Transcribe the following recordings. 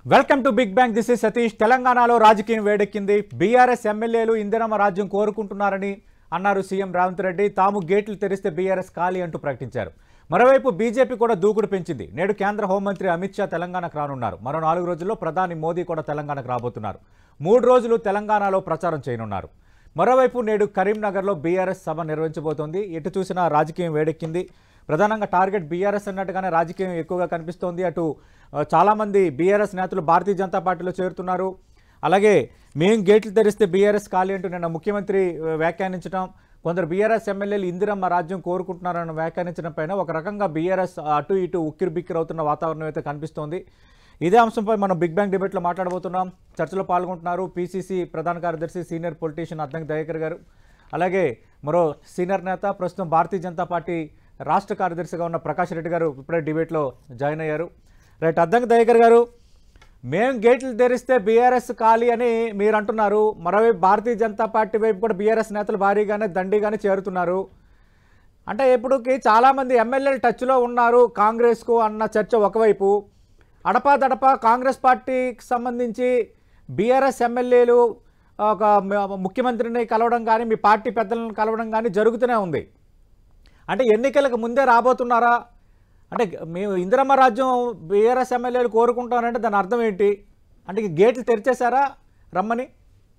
Welcome to big bang this is Satish తెలంగాణలో రాజకీయం వేడెక్కింది బీఆర్ఎస్ ఎమ్మెల్యేలు ఇందిరమ్మ రాజ్యం కోరుకుంటున్నారని అన్నారు సీఎం రేవంత్ రెడ్డి తాము గేట్లు తెరిస్తే బీఆర్ఎస్ ఖాళీ అంటూ ప్రకటించారు మరోవైపు బీజేపీ కూడా దూకుడు పెంచింది నేడు కేంద్ర హోంమంత్రి అమిత్ షా తెలంగాణకు రానున్నారు మరో నాలుగు రోజుల్లో ప్రధాని మోదీ కూడా తెలంగాణకు రాబోతున్నారు మూడు రోజులు తెలంగాణలో ప్రచారం చేయనున్నారు మరోవైపు నేడు కరీంనగర్లో బీఆర్ఎస్ సభ నిర్వహించబోతోంది ఎటు చూసినా రాజకీయం వేడెక్కింది ప్రధానంగా టార్గెట్ బీఆర్ఎస్ అన్నట్టుగానే రాజకీయం ఎక్కువగా కనిపిస్తోంది అటు ఆ, చాలామంది బీఆర్ఎస్ నేతలు భారతీయ జనతా పార్టీలో చేరుతున్నారు అలాగే మేం గేట్లు తెరిస్తే బీఆర్ఎస్ ఖాళీ అంటూ నిన్న ముఖ్యమంత్రి ఆ, వ్యాఖ్యానించడం కొందరు బీఆర్ఎస్ ఎమ్మెల్యేలు ఇందిరమ్మ రాజ్యం కోరుకుంటున్నారని వ్యాఖ్యానించడం పైన ఒక రకంగా బీఆర్ఎస్ అటు ఇటు ఉక్కిరి బిక్కిరి అవుతున్న వాతావరణం అయితే కనిపిస్తోంది ఇదే అంశంపై మనం బిగ్ బ్యాంగ్ డిబేట్లో మాట్లాడబోతున్నాం చర్చలో పాల్గొంటున్నారు పీసీసీ ప్రధాన కార్యదర్శి సీనియర్ పొలిటీషియన్ అద్దంకి దయాకర్ గారు అలాగే మరో సీనియర్ నేత ప్రస్తుతం భారతీయ జనతా పార్టీ రాష్ట్ర కార్యదర్శిగా ఉన్న ప్రకాష్ రెడ్డి గారు ఇప్పుడే డిబేట్లో జాయిన్ అయ్యారు రైట్ అద్దంకి దయాకర్ గారు మేం గేట్లు తెరిస్తే బీఆర్ఎస్ ఖాళీ అని మీరు అంటున్నారు మరోవైపు భారతీయ జనతా పార్టీ వైపు కూడా బీఆర్ఎస్ నేతలు భారీగానే దండిగానే చేరుతున్నారు అంటే ఇప్పుడుకి చాలామంది ఎమ్మెల్యేలు టచ్లో ఉన్నారు కాంగ్రెస్కు అన్న చర్చ ఒకవైపు అడపాదడపా కాంగ్రెస్ పార్టీకి సంబంధించి బీఆర్ఎస్ ఎమ్మెల్యేలు ఒక మ- ముఖ్యమంత్రిని కలవడం కానీ మీ పార్టీ పెద్దలను కలవడం కానీ జరుగుతూనే ఉంది అంటే ఎన్నికలకు ముందే రాబోతున్నారా అంటే మేము ఇందిరమ్మ రాజ్యం బీఆర్ఎస్ ఎమ్మెల్యేలు కోరుకుంటారంటే దాని అర్థం ఏంటి అంటే ఈ గేట్లు తెరిచేశారా రమ్మని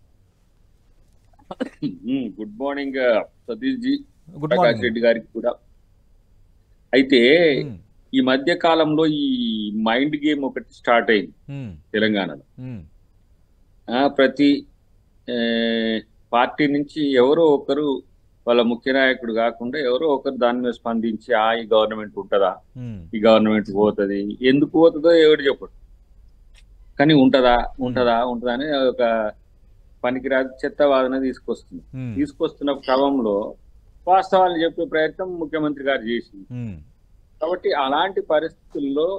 um, good morning Satish ji good Prakash morning Reddy గారికి కూడా అయితే ఉమ్, ఈ మధ్య కాలంలో ఈ మైండ్ గేమ్ ఒకటి స్టార్ట్ అయింది ఉమ్, తెలంగాణలో ఉమ్, ఆ, ప్రతి ఏ, పార్టీ నుంచి ఎవరో ఒకరు వాళ్ళ ముఖ్య నాయకుడు కాకుండా ఎవరో ఒకరు దాని మీద స్పందించి ఆ ఈ గవర్నమెంట్ ఉంటుందా ఉమ్, ఈ గవర్నమెంట్ పోతుంది ఎందుకు పోతుందో ఎవడు చెప్పడు కానీ ఉంటదా ఉంటదా ఉంటదా అని ఒక పనికిరాదు చెత్త వాదన తీసుకొస్తుంది ఉమ్, తీసుకొస్తున్న క్రమంలో వాస్తవాలు చెప్పే ప్రయత్నం ముఖ్యమంత్రి గారు చేసింది ఉమ్, కాబట్టి అలాంటి పరిస్థితుల్లో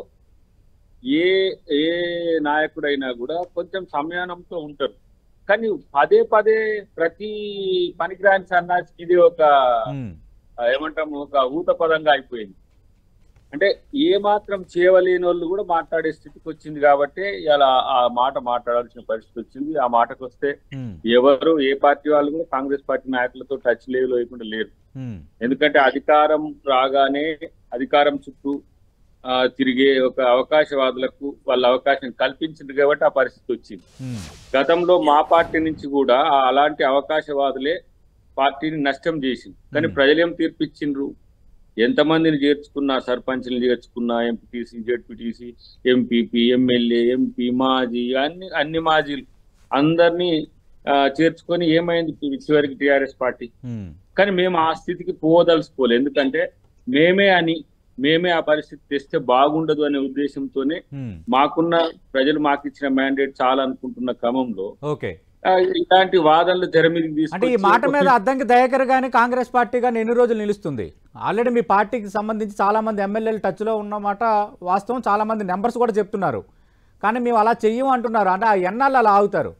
ఏ ఏ నాయకుడైనా కూడా కొంచెం సంయానంతో ఉంటారు కానీ పదే పదే ప్రతి పనికిరాని సన్నాసికి ఇది ఒక ఉమ్, ఆ, ఏమంటాము ఒక ఊత పదంగా అయిపోయింది అంటే ఏ మాత్రం చేయలేని వాళ్ళు కూడా మాట్లాడే స్థితికి వచ్చింది కాబట్టి ఇలా ఆ మాట మాట్లాడాల్సిన పరిస్థితి వచ్చింది ఆ మాటకు వస్తే ఉమ్, ఎవరు ఏ పార్టీ వాళ్ళు కూడా కాంగ్రెస్ పార్టీ నాయకులతో టచ్ లేవు లేకుండా లేరు ఉమ్, ఎందుకంటే అధికారం రాగానే అధికారం చుట్టూ ఆ, తిరిగే ఒక అవకాశవాదులకు వాళ్ళ అవకాశం కల్పించింది కాబట్టి ఆ పరిస్థితి వచ్చింది ఉమ్, గతంలో మా పార్టీ నుంచి కూడా ఆ అలాంటి అవకాశవాదులే పార్టీని నష్టం చేసింది కానీ Hmm. ప్రజలేం తీర్పిచ్చిండ్రు ఎంతమందిని చేర్చుకున్నా సర్పంచ్ని చేర్చుకున్నా MPTC ZPTC MPP MLA MP మాజీ అన్ని అన్ని మాజీలు అందరినీ ఆ, చేర్చుకొని ఏమైంది చివరికి టిఆర్ఎస్ పార్టీ ఉమ్, కానీ మేము ఆ స్థితికి పోదలుచుకోలేదు ఎందుకంటే మేమే అని మేమే ఆ పరిస్థితి తెస్తే బాగుండదు అనే ఉద్దేశంతోనే ఉమ్, మాకున్న ప్రజలు మాకు ఇచ్చిన మ్యాండేట్ చాలా అనుకుంటున్న క్రమంలో ఓకే ఆ, ఇలాంటి వాదనలు తెర మీదకి అంటే ఈ తీసుకొచ్చి మాట ఒక మీద అద్దంకి దయాకర్ కానీ కాంగ్రెస్ పార్టీ కానీ ఎన్ని రోజులు నిలుస్తుంది ఆల్రెడీ మీ పార్టీకి సంబంధించి చాలా మంది ఎమ్మెల్యేలు టచ్లో ఉన్నమాట వాస్తవం చాలా మంది నెంబర్స్ కూడా చెప్తున్నారు కానీ మేము అలా చెయ్యం అంటున్నారు అంటే ఆ ఎన్నాళ్ళు అలా ఆగుతారు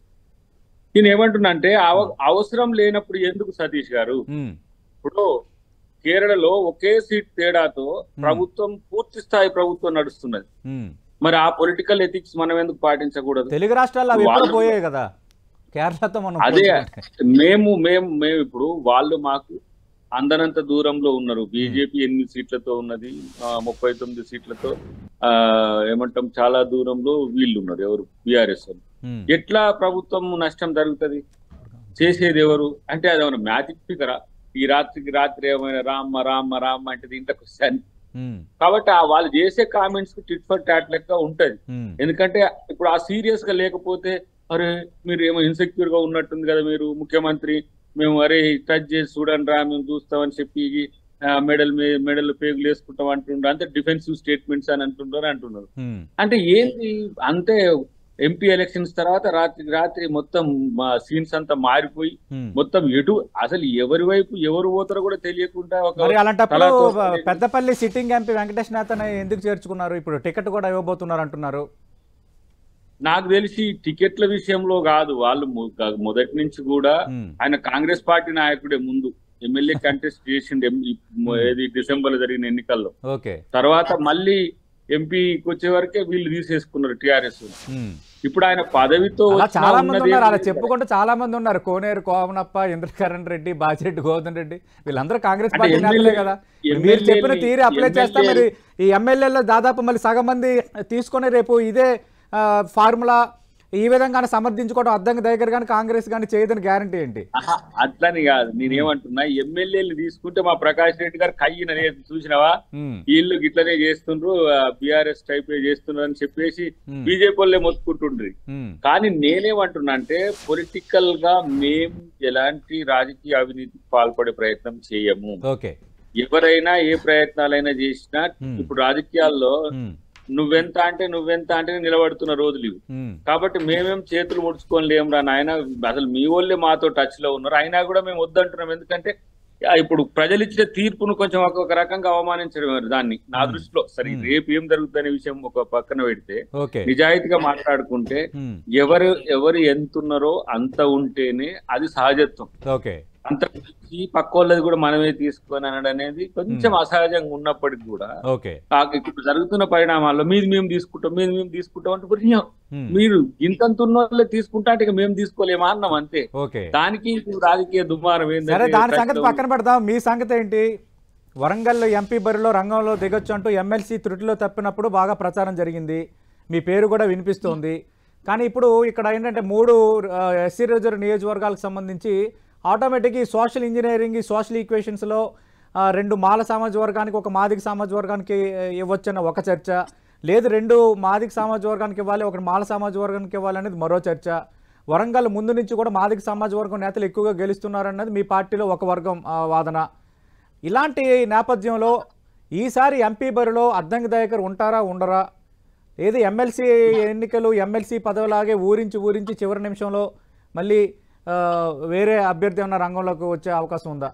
నేను ఏమంటున్నా అంటే అవ- అవసరం లేనప్పుడు ఎందుకు సతీష్ గారు ఉమ్, ఇప్పుడు కేరళలో ఒకే సీట్ తేడాతో ప్రభుత్వం పూర్తి స్థాయి ప్రభుత్వం నడుస్తున్నది ఉమ్. మరి ఆ పొలిటికల్ ఎథిక్స్ మనం ఎందుకు పాటించకూడదు తెలుగు రాష్ట్రాల్లో అవి ఎప్పుడు వాళ్ళు- పోయాయి కదా కేరళతో మనం అదే పోల్చుకుంటే. మేము మేము మేము ఇప్పుడు వాళ్ళు మాకు అందనంత దూరంలో ఉన్నారు బీజేపీ ఎనిమిది సీట్లతో ఉన్నది ఆ, ముప్పై తొమ్మిది సీట్లతో ఆ ఏమంటాం చాలా దూరంలో వీళ్ళు ఉన్నారు ఎవరు బీఆర్ఎస్ వాళ్ళు ఉమ్, ఎట్లా ప్రభుత్వం నష్టం జరుగుతుంది చేసేది ఎవరు అంటే అది ఏమైనా మ్యాజిక్ ఫిగరా ఈ రాత్రికి రాత్రి ఏమైనా రామ్మ రామ్మ రామ్మ అంటే దీంట్లోకి వస్తాను ఉమ్, కాబట్టి ఆ వాళ్ళు చేసే కామెంట్స్ కి టిట్ ఫర్ టాట్ లెక్క ఉంటది ఉమ్, ఎందుకంటే ఇప్పుడు ఆ సీరియస్ గా లేకపోతే అరే మీరు ఏమో ఇన్సెక్యూర్ గా ఉన్నట్టుంది కదా మీరు ముఖ్యమంత్రి మేము అరే టచ్ చేసి చూడండి రా మేము చూస్తామని చెప్పి ఆ, మెడల్ మీ- మెడల్ పేగులు వేసుకుంటాం అంటుండ్రు అంతే డిఫెన్సివ్ స్టేట్మెంట్స్ అని అంటున్నారు అంటున్నారు ఉమ్, అంటే ఏంది అంతే ఎంపీ ఎలక్షన్స్ తర్వాత రాత్రికి రాత్రి మొత్తం మా సీన్స్ అంతా మారిపోయి ఉమ్. మొత్తం ఎటు అసలు ఎవరి వైపు ఎవరు పోతారో కూడా తెలియకుండా ఒక మరి అలాంటప్పుడు తలాతో పెద్దపల్లి సిట్టింగ్ ఎంపీ వెంకటేష్ నేతని ఎందుకు చేర్చుకున్నారు ఇప్పుడు టికెట్ కూడా ఇవ్వబోతున్నారు అంటున్నారు నాకు తెలిసి టికెట్ల విషయంలో కాదు వాళ్ళు మొ- మొదటి నుంచి కూడా ఉమ్, ఆయన కాంగ్రెస్ పార్టీ నాయకుడే ముందు ఎమ్మెల్యే కంటెస్ట్ చేసిండు ఎం- ఈ మొ- ఏది డిసెంబర్ లో జరిగిన ఎన్నికల్లో ఓకే తర్వాత మళ్ళీ ఎంపీకి వచ్చే వరకే వీళ్ళు తీసేసుకున్నారు టిఆర్ఎస్ ఉమ్. ఇప్పుడు ఆయన పదవితో అలా వచ్చినా చాలా మంది ఉన్నది ఉన్నారు అలా ఏంటి? చెప్పుకుంటూ చాలా మంది ఉన్నారు కోనేరు కోమనప్ప ఇంద్రకరణ్ రెడ్డి బాజిరెడ్డి గోవర్ధన్ రెడ్డి వీళ్ళందరూ కాంగ్రెస్ అంటే పార్టీ నేతలే ఎమ్మెల్యే- కదా మీరు చెప్పిన ఎమ్మెల్యేని- తీరు అప్లై చేస్తా మరి ఈ ఎమ్మెల్యేలో దాదాపు మళ్ళీ సగం మంది తీసుకొని రేపు ఇదే ఫార్ములా ఈ విధంగా సమర్థించుకోవడం అద్దంకి దగ్గర కానీ కాంగ్రెస్ కానీ చేయదని గ్యారంటీ ఏంటి ఆహా, అట్లని కాదు నేనేమంటున్నా ఎమ్మెల్యేలు తీసుకుంటే మా ప్రకాష్ రెడ్డి గారు కయ్యిన చూసినావా ఉమ్, వీళ్ళు గిట్లనే చేస్తుండ్రు బిఆర్ఎస్ టైప్ చేస్తున్నారు అని చెప్పేసి ఉమ్, బీజేపీ వాళ్ళే మొత్తుకుంటుండ్రి ఉమ్, కానీ నేనేమంటున్నా అంటే పొలిటికల్ గా మేము ఎలాంటి రాజకీయ అవినీతికి పాల్పడే ప్రయత్నం చేయము ఓకే ఎవరైనా ఏ ప్రయత్నాలైనా చేసినా Hmm. ఇప్పుడు రాజకీయాల్లో ఉమ్, నువ్వెంత అంటే నువ్వెంత అంటే నిలబడుతున్న రోజులు ఇవి ఉమ్, కాబట్టి మేమేం చేతులు ముడుచుకొని లేమురా నాయన అసలు మీ వాళ్ళే మాతో టచ్ లో ఉన్నారు అయినా కూడా మేము వద్దంటున్నాం ఎందుకంటే ఆ, ఇప్పుడు ప్రజలు ఇచ్చే తీర్పును కొంచెం ఒక ఒక రకంగా అవమానించడం మరి దాన్ని నా Hmm. దృష్టిలో సరే Hmm. రేపు ఏం జరుగుతుందనే విషయం ఒక పక్కన పెడితే ఓకే నిజాయితీగా మాట్లాడుకుంటే ఉమ్, ఎవరు ఎవరు ఎంత ఉన్నారో అంత ఉంటేనే అది సహజత్వం ఓకే అంత మించి పక్క వాళ్ళది కూడా మనమే తీసుకొని అనడం అనేది కొంచెం అసహజంగా ఉన్నప్పటికీ కూడా ఓకే కాక ఇప్పుడు జరుగుతున్న పరిణామాల్లో మీది మేము తీసుకుంటాం మీది మేము తీసుకుంటాం అంటే ఇప్పుడు నిజం. ఉమ్, మీరు ఇంతంత ఉన్న వాళ్ళే తీసుకుంటా అంటే ఇక మేము తీసుకోలేమా అన్నాం అంతే ఓకే దానికి ఇప్పుడు రాజకీయ దుమారం సరే ఏంటంటే దాని సంగతి పక్కన పెడదాం మీ సంగతి ఏంటి వరంగల్ ఎంపీ బరిలో రంగంలో దిగొచ్చు అంటూ ఎమ్మెల్సీ త్రుటిలో తప్పినప్పుడు బాగా ప్రచారం జరిగింది మీ పేరు కూడా వినిపిస్తోంది కానీ ఇప్పుడు ఇక్కడ ఏంటంటే మూడు ఎస్సీ రిజర్వ్ నియోజకవర్గాలకు సంబంధించి ఆటోమేటిక్ ఈ సోషల్ ఇంజనీరింగ్ ఈ సోషల్ ఈక్వేషన్స్లో రెండు మాల సామాజిక వర్గానికి ఒక మాదిక సామాజిక వర్గానికి ఆ, ఇవ్వచ్చన్న ఒక చర్చ లేదు రెండు మాదిక సామాజిక వర్గానికి ఇవ్వాలి ఒకటి మాల సామాజిక వర్గానికి ఇవ్వాలి అనేది మరో చర్చ వరంగల్ ముందు నుంచి కూడా మాదిక సామాజిక వర్గం నేతలు ఎక్కువగా గెలుస్తున్నారన్నది మీ పార్టీలో ఒక వర్గం ఆ, వాదన ఇలాంటి నేపథ్యంలో ఈసారి ఎంపీ బరిలో అద్దంకి దయాకర్ ఉంటారా ఉండరా ఏది ఎమ్మెల్సీ ఎన్నికలు ఎమ్మెల్సీ పదవిలాగే ఊరించి ఊరించి చివరి నిమిషంలో మళ్ళీ ఆ, వేరే అభ్యర్థి ఉన్న రంగంలోకి వచ్చే అవకాశం ఉందా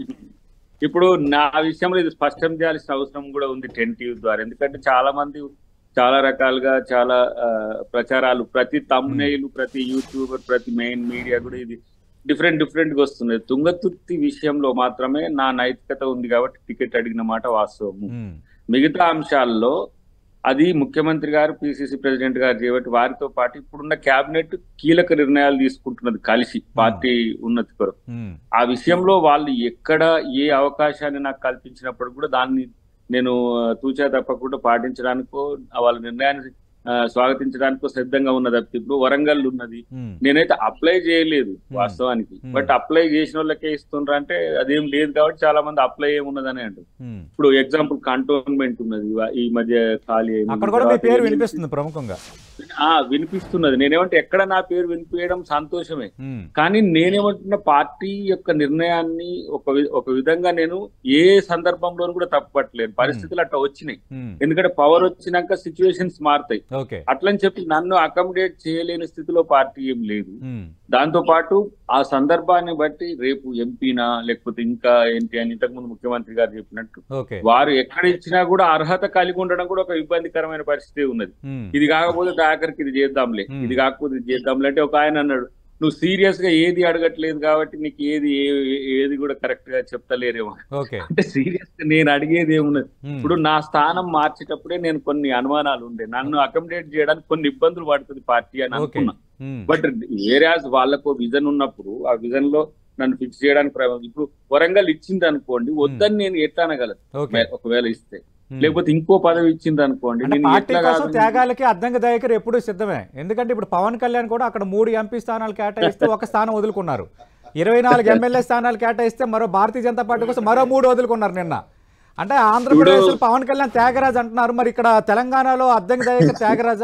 ఇప్పుడు నా విషయంలో ఇది స్పష్టం చేయాల్సిన అవసరం కూడా ఉంది టెన్ టీవీ ద్వారా ఎందుకంటే చాలా మంది చాలా రకాలుగా చాలా ఆ, ప్రచారాలు ప్రతి తమ్నైలు ప్రతి యూట్యూబర్ ప్రతి మెయిన్ మీడియా కూడా ఇది డిఫరెంట్ డిఫరెంట్ గా వస్తుంది తుంగతుర్తి విషయంలో మాత్రమే నా నైతికత ఉంది కాబట్టి టికెట్ అడిగిన మాట వాస్తవము ఉమ్, మిగతా అంశాల్లో అది ముఖ్యమంత్రి గారు పిసిసి ప్రెసిడెంట్ గారు చేయబట్టి వారితో పాటు ఇప్పుడున్న కేబినెట్ కీలక నిర్ణయాలు తీసుకుంటున్నది కలిసి పార్టీ ఉన్నతి కొరకు ఉమ్, ఆ విషయంలో వాళ్ళు ఎక్కడ ఏ అవకాశాన్ని నాకు కల్పించినప్పుడు కూడా దాన్ని నేను ఆ, తూచా తప్పకుండా పాటించడానికో ఆ వాళ్ళ నిర్ణయాన్ని ఆ, స్వాగతించడానికో సిద్ధంగా ఉన్నది తప్పితే ఇప్పుడు వరంగల్ ఉన్నది ఉమ్, నేనైతే అప్లై చేయలేదు వాస్తవానికి Hmm. బట్ అప్లై చేసిన వాళ్ళకే ఇస్తుండ్రా అంటే అదేం లేదు కాబట్టి చాలా మంది అప్లై ఏమున్నదని అంటారు ఉమ్. ఇప్పుడు ఎగ్జాంపుల్ కంటోన్మెంట్ ఉన్నది ఇవా- ఈ మధ్య ఖాళీ అయినది. అక్కడ కూడా మీ తర్వాత పేరు ఏం- వినిపిస్తుంది ప్రముఖంగా ఆ వినిపిస్తున్నది నేనేమంటే ఎక్కడ నా పేరు వినిపించడం సంతోషమే ఉమ్, కానీ నేనేమంటున్న పార్టీ యొక్క నిర్ణయాన్ని ఒక వి- ఒక విధంగా నేను ఏ సందర్భంలోనూ కూడా తప్పట్లేను పరిస్థితులు అట్లా వచ్చినాయి ఉమ్, ఎందుకంటే పవర్ వచ్చినాక సిచ్యువేషన్స్ మారుతాయి ఓకే అట్లని చెప్పి నన్ను అకామిడేట్ చేయలేని స్థితిలో పార్టీ ఏం లేదు ఉమ్, దాంతో పాటు ఆ సందర్భాన్ని బట్టి రేపు ఎంపీనా లేకపోతే ఇంకా ఏంటి అని ఇంతకుముందు ముఖ్యమంత్రి గారు చెప్పినట్టు ఓకే వారు ఎక్కడ ఇచ్చినా కూడా అర్హత కలిగి ఉండడం కూడా ఒక ఇబ్బందికరమైన పరిస్థితి ఉన్నది ఉమ్, ఇది కాకపోతే డాకర్కి ఇది చేద్దాంలే Hmm. ఇది కాకపోతే ఇది చేద్దాంలే అంటే ఒక ఆయన అన్నాడు నువ్వు సీరియస్ గా ఏది అడగట్లేదు కాబట్టి నీకు ఏది ఏ- ఏది కూడా కరెక్ట్ గా చెప్తలేరేమో ఓకే అంటే సీరియస్ గా నేను అడిగేది ఏమున్నది ఉమ్, ఇప్పుడు నా స్థానం మార్చేటప్పుడే నేను కొన్ని అనుమానాలు ఉండే నన్ను అకామిడేట్ చేయడానికి కొన్ని ఇబ్బందులు పడుతుంది పార్టీ అని ఓకే అనుకున్నా ఉమ్, బట్ వేరే వాళ్ళకు విజన్ ఉన్నప్పుడు ఆ విజన్ లో నన్ను ఫిక్స్ చేయడానికి ప్రయత్నం ఇప్పుడు వరంగల్ ఇచ్చింది అనుకోండి వద్దని నేను ఎట్లా అనగలను ఓకే ఒకవేళ ఇస్తే ఉమ్. లేకపోతే ఇంకో పదవి ఇచ్చింది అనుకోండి అంటే నేను పార్టీ ఎట్లా కోసం కాదు త్యాగాలకి అద్దంకి దయాకర్ ఎప్పుడూ సిద్ధమే ఎందుకంటే ఇప్పుడు పవన్ కళ్యాణ్ కూడా అక్కడ మూడు ఎంపీ స్థానాలు కేటాయిస్తే ఒక స్థానం వదులుకున్నారు ఇరవై నాలుగు ఎమ్మెల్యే స్థానాలు కేటాయిస్తే మరో భారతీయ జనతా పార్టీ కోసం మరో మూడు వదులుకున్నారు నిన్న అంటే ఆంధ్రప్రదేశ్ పవన్ కళ్యాణ్ త్యాగరాజ్ అంటున్నారు మరి ఇక్కడ తెలంగాణలో అద్దంకి దయాకర్ త్యాగరాజా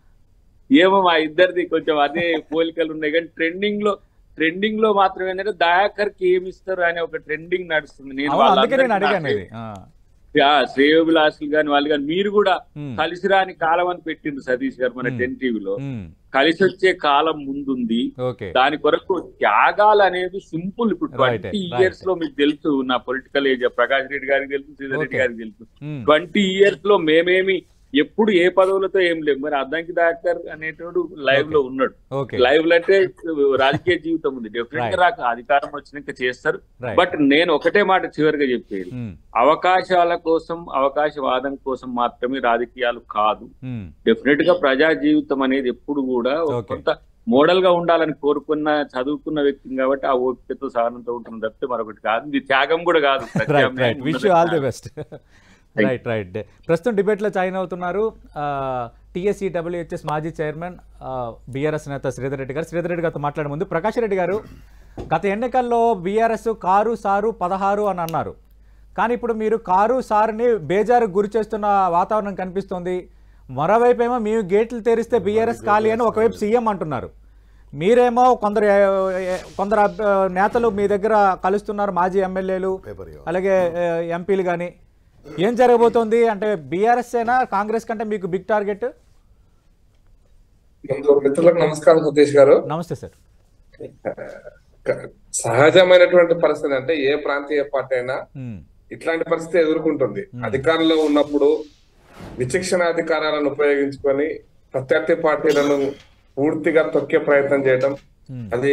ఏమో మా ఇద్దరిది కొంచెం అదే పోలికలు ఉన్నాయి కానీ ట్రెండింగ్ లో ట్రెండింగ్ లో మాత్రం ఏంటంటే దయాకర్ కి ఏమి ఇస్తారు అనే ఒక ట్రెండింగ్ నడుస్తుంది నేను అవును అందుకే నేను వాళ్ళందరికీ అడిగాను ఇది ఆ, ఆ, శ్రేయోభిలాషులు కానీ వాళ్ళు కానీ మీరు కూడా ఉమ్, కలిసి రాని కాలం అని పెట్టిండు సతీష్ గారు మన Hmm. టెన్ టీవీలో ఉమ్, కలిసి వచ్చే కాలం ముందుంది ఓకే దాని కొరకు త్యాగాలు అనేది సింపుల్ ఇప్పుడు Right, ట్వంటీ right. ఇయర్స్ లో మీకు తెలుసు నా పొలిటికల్ ఏజ్ ప్రకాష్ రెడ్డి గారికి తెలుసు శ్రీధర్ రెడ్డి Okay. గారికి తెలుసు ఉమ్, ట్వంటీ ఇయర్స్ లో మేమేమి ఎప్పుడు ఏ పదవులతో ఏం లేవు మరి అద్దంకి దాకర్ అనేటోడు లైవ్ లో ఉన్నాడు ఓకే లైవ్ లో అంటే రాజకీయ జీవితం ఉంది డెఫినెట్ Right. గా రాక అధికారం వచ్చినాక చేస్తారు రైట్ బట్ నేను ఒకటే మాట చివరిగా చెప్పేది ఉమ్, అవకాశాల కోసం అవకాశవాదం కోసం మాత్రమే రాజకీయాలు కాదు ఉమ్, డెఫినెట్ గా ప్రజా జీవితం అనేది ఎప్పుడు కూడా ఒక Okay. కొంత మోడల్ గా ఉండాలని కోరుకున్న చదువుకున్న వ్యక్తిని కాబట్టి ఆ ఓపికతో సహనంతో ఉంటుంది తప్పితే మరొకటి కాదు ఇది త్యాగం కూడా కాదు రైట్ ప్రత్యామ్నాయం రైట్ విష్ ఉన్నది ఆల్ ది కాదు. బెస్ట్ రైట్ రైట్ ప్రస్తుతం డిబేట్లో జాయిన్ అవుతున్నారు టీఎస్సీ డబ్ల్యూహెచ్ఎస్ మాజీ చైర్మన్ బీఆర్ఎస్ నేత శ్రీధర్ రెడ్డి గారు శ్రీధర్ రెడ్డి గారితో మాట్లాడే ముందు ప్రకాష్ రెడ్డి గారు గత ఎన్నికల్లో బీఆర్ఎస్ కారు సారు పదహారు అని అన్నారు కానీ ఇప్పుడు మీరు కారు సారుని బేజారు గురి చేస్తున్న వాతావరణం కనిపిస్తోంది మరోవైపు ఏమో మేము గేట్లు తెరిస్తే బీఆర్ఎస్ ఖాళీ అని ఒకవైపు సీఎం అంటున్నారు మీరేమో కొందరు ఏ- కొందరు అబ్- నేతలు మీ దగ్గర కలుస్తున్నారు మాజీ ఎమ్మెల్యేలు అలాగే ఏ, ఎంపీలు కానీ ఏం జరగబోతోంది అంటే బీఆర్ఎస్ అయినా కాంగ్రెస్ కంటే మీకు బిగ్ టార్గెట్ ముందు మిత్రులకు నమస్కారం సతీష్ గారు నమస్తే సార్ సహజమైనటువంటి పరిస్థితి అంటే ఏ ప్రాంతీయ పార్టీ అయినా ఉమ్, ఇట్లాంటి పరిస్థితి ఎదుర్కొంటుంది అధికారంలో ఉన్నప్పుడు విచక్షణ అధికారాలను ఉపయోగించుకొని ప్రత్యర్థి పార్టీలను పూర్తిగా తొక్కే ప్రయత్నం చేయడం ఉమ్, అది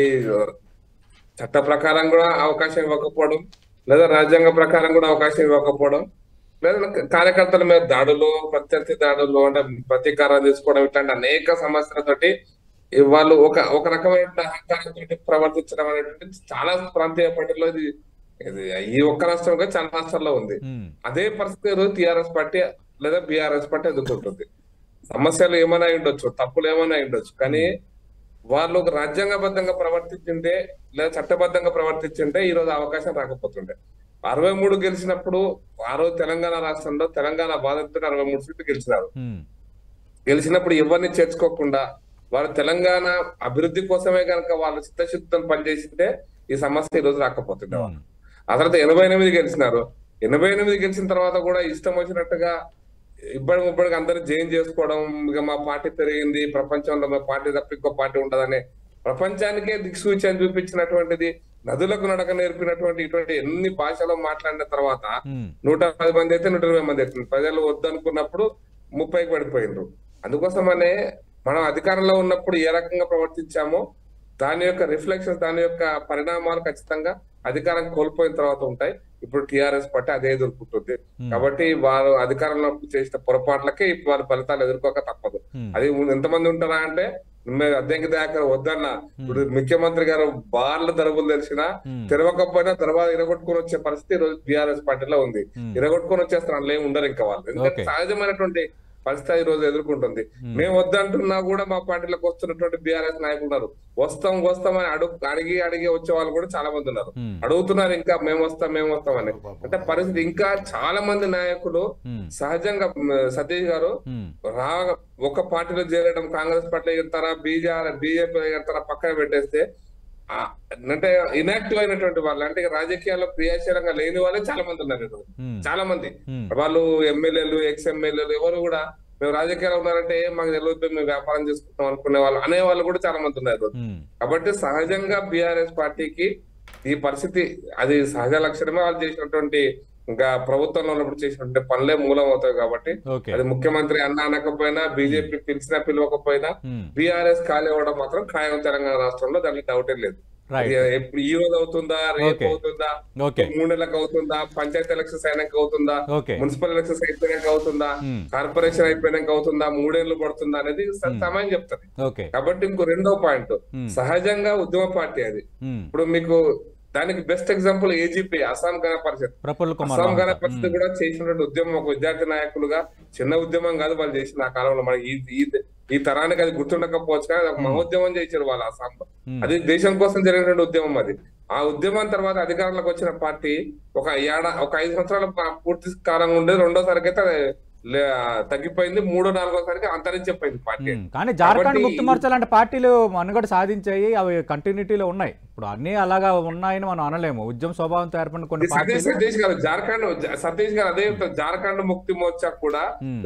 చట్ట ప్రకారం కూడా అవకాశం ఇవ్వకపోవడం లేదా రాజ్యాంగ ప్రకారం కూడా అవకాశం ఇవ్వకపోవడం లేదా కార్యకర్తల మీద దాడులు ప్రత్యర్థి దాడులు అంటే ప్రతీకారం తీసుకోవడం ఇట్లాంటి అనేక సమస్యలతోటి ఈ వాళ్ళు ఒక ఒక రకమైన అహంకారంతో ప్రవర్తించడం అనేటువంటి చాలా ప్రాంతీయ పార్టీలో ఇది ఇది ఈ ఒక్క రాష్ట్రం కాదు, చాలా రాష్ట్రాల్లో ఉంది ఉమ్, అదే పరిస్థితి ఈరోజు టిఆర్ఎస్ పార్టీ లేదా బిఆర్ఎస్ పార్టీ ఎదుర్కొంటుంది సమస్యలు ఏమైనా అయి ఉండొచ్చు తప్పులు ఏమైనా అయి ఉండొచ్చు కానీ వాళ్ళు ఒక రాజ్యాంగబద్ధంగా ప్రవర్తించింటే లేదా చట్టబద్ధంగా ప్రవర్తించింటే ఈ రోజు అవకాశం రాకపోతుండే అరవై మూడు గెలిచినప్పుడు ఆ రోజు తెలంగాణ రాష్ట్రంలో తెలంగాణ బాధితులు అరవై మూడు సీట్లు గెలిచినారు ఉమ్, గెలిచినప్పుడు ఎవరిని చేర్చుకోకుండా వాళ్ళు తెలంగాణ అభివృద్ధి కోసమే కనుక వాళ్ళు చిత్తశుద్ధితో పనిచేసింటే ఈ సమస్య ఈ రోజు రాకపోతుండే ఉమ్, ఆ తర్వాత ఎనభై ఎనిమిది గెలిచినారు ఎనభై ఎనిమిది గెలిచిన తర్వాత కూడా ఇష్టం వచ్చినట్టుగా ఇబ్బడి ముబ్బడికి అందరూ జైన్ చేసుకోవడం ఇక మా పార్టీ పెరిగింది ప్రపంచంలో మా పార్టీ తప్ప ఇంకో పార్టీ ఉండదని ప్రపంచానికే దిక్సూచని చూపించినటువంటిది నదులకు నడక నేర్పినటువంటి ఇటువంటి ఎన్ని భాషలో మాట్లాడిన తర్వాత ఉమ్, నూట పది మంది అయితే నూట ఇరవై మంది అవుతుంది ప్రజలు వద్దనుకున్నప్పుడు ముప్పైకి పడిపోయినరు అందుకోసమనే మనం అధికారంలో ఉన్నప్పుడు ఏ రకంగా ప్రవర్తించామో దాని యొక్క రిఫ్లెక్షన్స్ దాని యొక్క పరిణామాలు ఖచ్చితంగా అధికారం కోల్పోయిన తర్వాత ఉంటాయి ఇప్పుడు టిఆర్ఎస్ పార్టీ అదే ఎదుర్కొంటుంది Hmm. కాబట్టి వారు అధికారంలో చేసిన పొరపాట్లకే ఇప్పుడు వారి ఫలితాలు ఎదుర్కోక తప్పదు ఉమ్, అది ఎంతమంది ఉంటారా అంటే మేము అద్దెకి దాకా వద్దన్న ఇప్పుడు ముఖ్యమంత్రి గారు బార్ల ధరవులు తెలిసిన ఉమ్, తెరవకపోయినా తర్వాత ఇరగొట్టుకొని వచ్చే పరిస్థితి ఈ రోజు బీఆర్ఎస్ పార్టీలో ఉంది ఉమ్, ఇరగొట్టుకొని వచ్చేస్తారు అందులో ఏమి ఉండరు ఇంకా వాళ్ళు ఎందుకంటే Okay. సహజమైనటువంటి పరిస్థితి ఈ రోజు ఎదుర్కొంటుంది Hmm. మేము వద్దంటున్నా కూడా మా పార్టీలోకి వస్తున్నటువంటి బీఆర్ఎస్ నాయకులు ఉన్నారు వస్తాం వస్తాం అని అడుగు అడిగి అడిగి వచ్చే వాళ్ళు కూడా చాలా మంది ఉన్నారు ఉమ్, అడుగుతున్నారు ఇంకా మేము వస్తాం మేము వస్తాం అని అంటే పరిస్థితి ఇంకా చాలా మంది నాయకులు ఉమ్, సహజంగా మ్, సతీష్ గారు ఉమ్, రా ఒక పార్టీలో చేరడం కాంగ్రెస్ పార్టీలో ఎడతారా బీజేపీ బీజేపీ ఎడతారా పక్కన పెట్టేస్తే ఆ, అంటే ఇనాక్టివ్ అయినటువంటి వాళ్ళు అంటే రాజకీయాల్లో క్రియాశీలంగా లేని వాళ్ళే చాలా మంది ఉన్నారు ఈరోజు. ఉమ్, చాలా మంది ఉమ్, వాళ్ళు ఎమ్మెల్యేలు ఎక్స్ ఎమ్మెల్యేలు ఎవరు కూడా మేము రాజకీయాలు ఉన్నారంటే "ఏ, మాకు తెలియదు మేము వ్యాపారం చేసుకుంటాం అనుకునే వాళ్ళు అనే వాళ్ళు కూడా చాలా మంది ఉన్నారు ఈరోజు. ఉమ్, కాబట్టి సహజంగా బీఆర్ఎస్ పార్టీకి ఈ పరిస్థితి అది సహజ లక్షణమే వాళ్ళు చేసినటువంటి ఇంకా ప్రభుత్వంలో ఉన్నప్పుడు చేసినటువంటి పనులే మూలం అవుతాయి కాబట్టి ఓకే అది ముఖ్యమంత్రి అన్న అనకపోయినా బీజేపీ పిలిచినా పిలవకపోయినా ఉమ్, బీఆర్ఎస్ ఖాళీ అవ్వడం మాత్రం ఖాయం తెలంగాణ రాష్ట్రంలో దాంట్లో డౌటే లేదు రైట్ అది ఎప్పుడు ఈ రోజు అవుతుందా రేపు Okay. అవుతుందా ఓకే మూడు నెలలకు అవుతుందా పంచాయతీ ఎలక్షన్స్ అయినాక అవుతుందా ఓకే మున్సిపల్ ఎలక్షన్స్ అయిపోయినాక అవుతుందా ఉమ్, కార్పొరేషన్ అయిపోయినాక అవుతుందా మూడేళ్లు పడుతుందా అనేది స- సమయం చెప్తుంది ఓకే కాబట్టి ఇంకో రెండో పాయింట్ ఉమ్, సహజంగా ఉద్యమ పార్టీ అది ఉమ్, ఇప్పుడు మీకు దానికి బెస్ట్ ఎగ్జాంపుల్ ఏజీపీ అస్సాం గణ పరిషత్ ప్రఫుల్ కుమార్ అస్సాం గణ మహతా. పరిషత్ కూడా చేసినటువంటి ఉద్యమం ఒక విద్యార్థి నాయకులుగా చిన్న ఉద్యమం కాదు వాళ్ళు చేసిన ఆ కాలంలో మన ఈ ఈ- ఈ తరానికి అది గుర్తుండకపోవచ్చు కానీ అది ఒక మహోద్యమం చేశారు వాళ్ళు అస్సాంలో ఉమ్, అది దేశం కోసం జరిగినటువంటి ఉద్యమం అది ఆ ఉద్యమం తర్వాత అధికారంలోకి వచ్చిన పార్టీ ఒక ఏడా ఒక ఐదు సంవత్సరాల పా- పూర్తి కాలం ఉండేది రెండోసారికి అయితే అది లే- తగ్గిపోయింది మూడో నాలుగోసారికి అంతరించిపోయింది పార్టీ ఉమ్, కానీ జార్ఖండ్ కాబట్టి ముక్తి మోర్చా లాంటి పార్టీలు మనుగడ సాధించాయి అవి కంటిన్యూటీలో ఉన్నాయి ఇప్పుడు అన్నీ అలాగా ఉన్నాయని మనం అనలేము ఉద్యమ స్వభావంతో ఏర్పడిన కొన్ని సతీష్ పార్టీలు సతీష్ గారు జార్ఖండ్ జ- సతీష్ గారు అదే చెప్తారు. జార్ఖండ్ ముక్తి మోర్చా కూడా ఉమ్,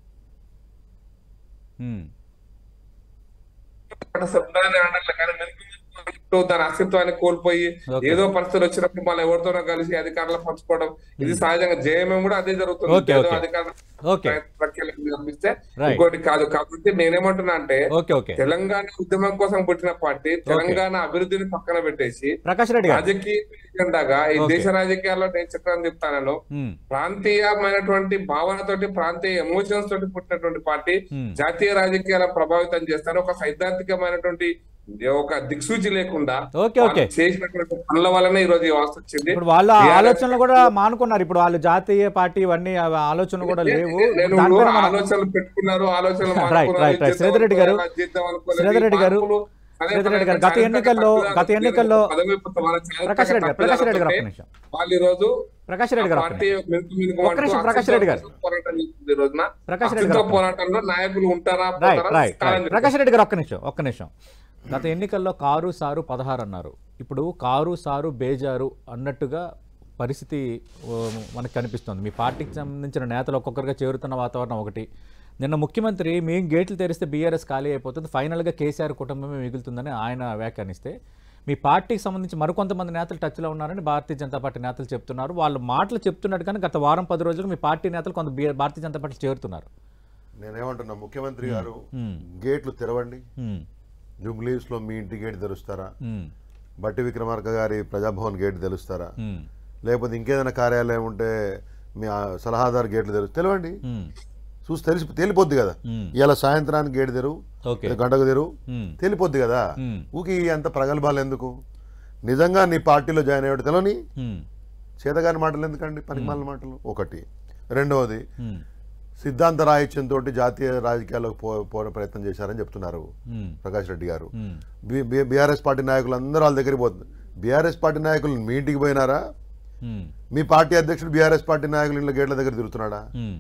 ఉమ్, శబ్దాన్ని ఆడాలి కానీ మెరుగు మెరుగు దాని అస్తిత్వాన్ని కోల్పోయి Okay. ఏదో పరిస్థితులు వచ్చినప్పుడు మళ్ళీ ఎవరితోనో కలిసి అధికారులు పంచుకోవడం ఇది సహజంగా జేఎంఎం కూడా అదే జరుగుతుంది Okay, ఏదో okay. అధికారులు ఓకే ప్రక్రియలకు పంపిస్తే Right. ఇంకోటి కాదు కాబట్టి నేనేమంటున్నా అంటే ఓకే ఓకే తెలంగాణ ఉద్యమం కోసం పుట్టిన పార్టీ తెలంగాణ అభివృద్ధిని పక్కన పెట్టేసి ప్రకాష్ రెడ్డి గారు రాజకీయ ఎజెండాగా ఈ Okay. దేశ రాజకీయాల్లో నేను చెప్పడం చెప్తాను ఉమ్, ప్రాంతీయమైనటువంటి భావనతోటి ప్రాంతీయ ఎమోషన్స్ తోటి పుట్టినటువంటి పార్టీ Hmm. జాతీయ రాజకీయాలను ప్రభావితం చేస్తారు ఒక సైద్ధాంతికమైనటువంటి ఒక దిక్సూచి లేకుండా ఓకే ఓకే వాళ్ళు చేసినటువంటి పనుల వలన ఈ రోజు ఈ వాస్తు వచ్చింది ఇప్పుడు వాళ్ళ TRS ఆలోచనలు కూడా మానుకున్నారు ఇప్పుడు వాళ్ళు జాతీయ పార్టీ ఇవన్నీ అవి ఆలోచనలు కూడా లేవు నేను దానిపైన మనం- ఆలోచనలు పెట్టుకున్నారు ఆలోచనలు Right, మానుకున్నారు, right, right. ఇది శ్రీధర్ రెడ్డి గారు, చేద్దాం, చేద్దాం అనుకోలేదు. శ్రీధర్ రెడ్డి గారు, మార్పులు అదే శ్రీధర్ రెడ్డి గారు, పరంగా గత ఎన్నికల్లో- చారిత్రక గత ఎన్నికల్లో- పదవి పుత్ర వాళ్ళ చారిత్రక ప్రకాష్ రెడ్డి గారు ప్రకాష్ రెడ్డి గారు ఒక్క తప్పిదాలతోటే నిమిషం వాళ్ళు ఈ రోజు ప్రకాష్ రెడ్డి గారు ఒక్క పార్టీ నిమిషం. మెరుపు మీదకు ఒక్క నిమిషం, అంటూ ప్రకాష్ రెడ్డి గారు. అస్తిత్వ పోరాటం చేస్తుంది ఈ రోజున ప్రకాష్ రెడ్డి అస్తిత్వ గారు. పోరాటంలో నాయకులు ఉంటారా రైట్ పోతారా? రైట్ కాలం రైట్ ప్రకాష్ రెడ్డి గారు ఒక్క నిమిషం ఒక్క నిమిషం గత ఎన్నికల్లో కారు సారు పదహారు అన్నారు ఇప్పుడు కారు సారు బేజారు అన్నట్టుగా పరిస్థితి ఓ, మనకు కనిపిస్తుంది మీ పార్టీకి సంబంధించిన నేతలు ఒక్కొక్కరుగా చేరుతున్న వాతావరణం ఒకటి నిన్న ముఖ్యమంత్రి మేము గేట్లు తెరిస్తే బీఆర్ఎస్ ఖాళీ అయిపోతుంది ఫైనల్గా కేసీఆర్ కుటుంబమే మిగులుతుందని ఆయన వ్యాఖ్యానిస్తే మీ పార్టీకి సంబంధించి మరికొంతమంది నేతలు టచ్లో ఉన్నారని భారతీయ జనతా పార్టీ నేతలు చెప్తున్నారు వాళ్ళు మాటలు చెప్తున్నట్టు కానీ గత వారం పది రోజులు మీ పార్టీ నేతలు కొంత బీ- భారతీయ జనతా పార్టీ చేరుతున్నారు నేనేమంటున్నా ముఖ్యమంత్రి గారు మ్మ్. గేట్లు తెరవండి ఉమ్, జూబ్లీస్ లో మీ ఇంటి గేట్ తెరుస్తారా ఉమ్, బట్టి విక్రమార్క గారి ప్రజాభవన్ గేట్ తెలుస్తారా ఉమ్, లేకపోతే ఇంకేదైనా కార్యాలయం ఉంటే మీ ఆ సలహాదారు గేట్లు తెరు తెలవండి ఉమ్, చూసి తెలిసి తేలిపోద్ది కదా మ్మ్. ఇలా సాయంత్రానికి గేట్ తెరువు ఓకే లేదా గంటకు తెరువు ఉమ్, తేలిపోద్ది కదా మ్మ్. ఊకి అంత ప్రగల్భాలు ఎందుకు నిజంగా నీ పార్టీలో జాయిన్ అయ్యాడు తెలవని ఉమ్, చేతగాని మాటలు ఎందుకండి పనికిమాల మాటలు ఒకటి రెండవది ఉమ్, సిద్ధాంత రాహిత్యంతో జాతీయ రాజకీయాల్లోకి పో పోవడం ప్రయత్నం చేశారని చెప్తున్నారు ఉమ్, ప్రకాష్ రెడ్డి గారు ఉమ్, బీఆర్ఎస్ పార్టీ నాయకులు అందరూ వాళ్ళ దగ్గరికి పోతుంది బీఆర్ఎస్ పార్టీ నాయకులు మీ ఇంటికి పోయినారా ఉమ్, మీ పార్టీ అధ్యక్షుడు బీఆర్ఎస్ పార్టీ నాయకులు ఇంట్లో గేట్ల దగ్గర తిరుగుతున్నాడా ఉమ్,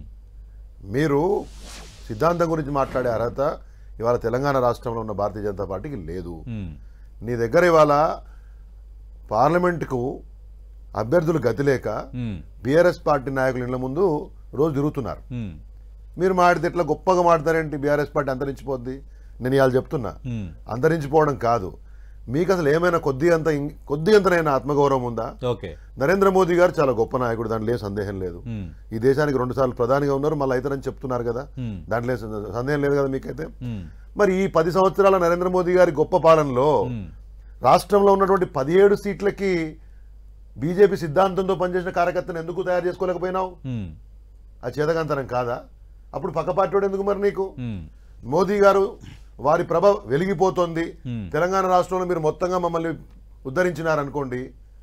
మీరు సిద్ధాంతం గురించి మాట్లాడే అర్హత ఇవాళ తెలంగాణ రాష్ట్రంలో ఉన్న భారతీయ జనతా పార్టీకి లేదు ఉమ్, నీ దగ్గర ఇవాళ పార్లమెంటుకు అభ్యర్థులు గతి లేక ఉమ్, బీఆర్ఎస్ పార్టీ నాయకుల ఇళ్ళ ముందు రోజు తిరుగుతున్నారు ఉమ్, మీరు మాడితే ఇట్లా గొప్పగా మాడతారేంటి బీఆర్ఎస్ పార్టీ అంతరించిపోద్ది నేను ఇవాళ చెప్తున్నా ఉమ్, అంతరించిపోవడం కాదు మీకు అసలు ఏమైనా కొద్ది అంత ఇం- కొద్ది అంతనైనా ఆత్మగౌరవం ఉందా ఓకే నరేంద్ర మోదీ గారు చాలా గొప్ప నాయకుడు దాంట్లో ఏం సందేహం లేదు ఉమ్, ఈ దేశానికి రెండు సార్లు ప్రధానిగా ఉన్నారు మళ్ళీ అవుతారని చెప్తున్నారు కదా ఉమ్, దాంట్లో ఏం సందే- సందేహం లేదు కదా మీకైతే ఉమ్, మరి ఈ పది సంవత్సరాల నరేంద్ర మోదీ గారి గొప్ప పాలనలో ఉమ్, రాష్ట్రంలో ఉన్నటువంటి పదిహేడు సీట్లకి బీజేపీ సిద్ధాంతంతో పనిచేసిన కార్యకర్తను ఎందుకు తయారు చేసుకోలేకపోయినావు ఉమ్, ఆ చేతకంతనం కాదా అప్పుడు పక్క పార్టీ వాడు ఎందుకు మరి నీకు ఉమ్, మోదీ గారు వారి ప్రభ వెలిగిపోతోంది Hmm. తెలంగాణ రాష్ట్రంలో మీరు మొత్తంగా మమ్మల్ని ఉద్ధరించినారనుకోండి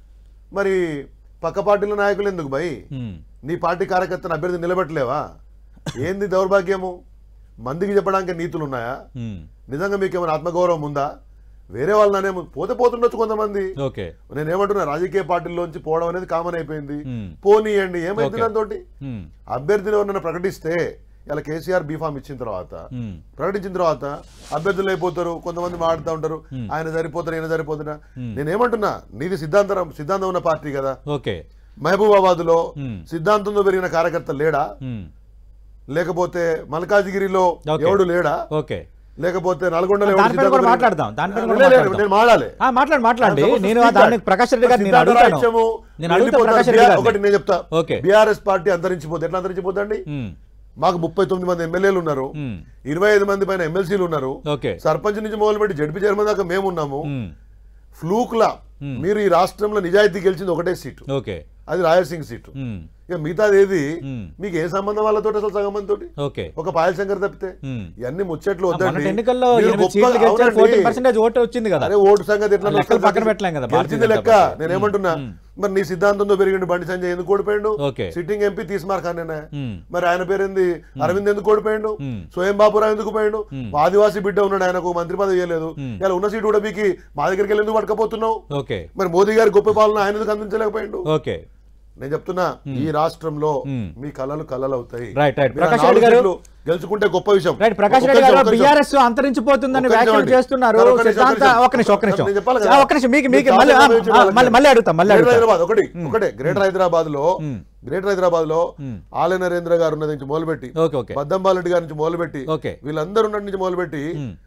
మరి పక్క పార్టీల నాయకులు ఎందుకు భయ్ ఉమ్, నీ పార్టీ కార్యకర్తను అభ్యర్థి నిలబెట్టలేవా ఏంది దౌర్భాగ్యము మందికి చెప్పడానికి నీతులు ఉన్నాయా ఉమ్, నిజంగా మీకు ఏమైనా ఆత్మగౌరవం ఉందా వేరే వాళ్ళనే పోతే పోతుండొచ్చు కొంతమంది ఓకే నేను ఏమంటున్నా రాజకీయ పార్టీల్లోంచి పోవడం అనేది కామన్ అయిపోయింది Hmm. పోనీయండి ఏమైంది Okay. దాంతో ఉమ్, అభ్యర్థిని ఎవరైనా ప్రకటిస్తే ఇలా కేసీఆర్ బీఫామ్ ఇచ్చిన తర్వాత ఉమ్, ప్రకటించిన తర్వాత అభ్యర్థులు అయిపోతారు కొంతమంది మాడుతూ ఉంటారు ఆయన సరిపోతారు ఈయన సరిపోతున్నా నేనేమంటున్నా నీది సిద్ధాంతం సిద్ధాంతం ఉన్న పార్టీ కదా ఓకే మహబూబాబాద్ లో Hmm. సిద్ధాంతంతో పెరిగిన కార్యకర్త లేడా ఉమ్, లేకపోతే మల్కాజిగిరిలో Okay. ఎవడు లేడా ఓకే లేకపోతే నల్గొండలో ఎవడు దానిపైన కూడా సిద్ధాంతం మాట్లాడదాం దానిపైన కూడా లే, లే, మాట్లాడదాం. నేను మాడాలి ఆ, మాట్లాడు మాట్లాడండి I'm supposed to నేను speak దాన్ని that. ప్రకాష్ రెడ్డి గారు నేను సిద్ధాంత అడుగుతాను రాహిత్యము నేను అడుగుతా వెళ్ళిపోతారు. ప్రకాష్ రెడ్డి బిఆర్ గారిని. ఒకటి నేను చెప్తా ఓకే. బీఆర్ఎస్ పార్టీ అంతరించిపోతే ఎట్లా అంతరించిపోతండి ఉమ్, మాకు ముప్పై తొమ్మిది మంది ఎమ్మెల్యేలు ఉన్నారు ఉమ్, ఇరవై ఐదు మంది పైన ఎమ్మెల్సీలు ఉన్నారు ఓకే సర్పంచ్ నుంచి మొదలుపెట్టి జడ్పీ చైర్మన్ దాకా మేము ఉన్నాము ఉమ్, ఫ్లూక్లా మీరు ఈ రాష్ట్రంలో నిజాయితీ గెలిచింది ఒకటే సీటు ఓకే అది రాయలసీమ సీటు ఉమ్, ఇక మిగతాది ఏది ఉమ్, మీకు ఏ సంబంధం వాళ్ళతో అసలు సగం మందితోటి ఓకే ఒక పాయల్ శంకర్ తప్పితే ఉమ్. ఇవన్నీ ముచ్చట్లు మొన్నటి వద్దండి ఎన్నికల్లో మీరు ఎనిమిది గొప్ప- సీట్లు గెలిచారు అవునండి. ఫోర్టీన్ పర్సెంటేజ్ ఓటు వచ్చింది కదా అరే ఓటు సంగతి ఎట్లా ఆ లెక్కలు వస్తుంది? పక్కన పెట్టలేం కదా, భారతీయ గెలిచింది జనతా లెక్క పార్టీ. నేనేమంటున్నా మరి నీ సిద్ధాంతంతో పెరిగిండు బండి సంజయ్ ఎందుకు ఓడిపోయాడు okay. Sitting MP Tees Maar Khan um, మరి ఆయన పేరేంది అరవింద్ ఎందుకు ఓడిపోయాడు ఉమ్. స్వయం బాబురావు ఎందుకు పోయాడు ఆదివాసీ బిడ్డ ఉన్నాడు ఆయనకు మంత్రి పదవి ఇవ్వలేదు ఇలా ఉన్న సీటు కూడా మీకు మా దగ్గరికి వెళ్ళి ఎందుకు పట్టుకపోతున్నావు ఓకే మరి మోదీ గారి గొప్ప పాలన ఆయన ఎందుకు అందించలేకపోయాడు ఓకే నేను చెప్తున్నా ఈ రాష్ట్రంలో మ్మ్. మీ కళలు కళలు అవుతాయి రైట్, రైట్. మీరు ప్రకాష్ నాలుగు రెడ్డి గారు- సీట్లు గెలుచుకుంటే గొప్ప విషయం రైట్ ప్రకాష్ ఒక్క రెడ్డి నిమిషం, గారు ఒక్క నిమిషం. బీఆర్ఎస్ అంతరించిపోతుందని ఒక్క నిమిషం వ్యాఖ్యలు అండి. చేస్తున్నారు ఒక్క నిమిషం, ఒక్క సిద్ధాంత నిమిషం. ఒక్క నిమిషం ఒక్క నిమిషం నేను చెప్పాలి ఆ, కదా. ఒక్క నిమిషం మీకు మీకు మీరు మళ్ళీ ఆ, చాలా గురించి ఆ, మళ్ళీ వాళ్ళకి. మళ్ళీ అడుగుతాం మళ్ళీ గ్రేటర్ అడుగుతాం హైదరాబాద్ ఒకటి ఒకటే గ్రేటర్ హైదరాబాద్ లో మ్మ్. గ్రేటర్ హైదరాబాద్ లో మ్మ్. ఆలయ నరేంద్ర గారు ఉన్నది నుంచి మొదలుపెట్టి ఓకే ఓకే బద్దంబాలరెడ్డి గారి నుంచి మొదలుపెట్టి ఓకే వీళ్ళందరూ ఉన్నటి నుంచి మొదలుపెట్టి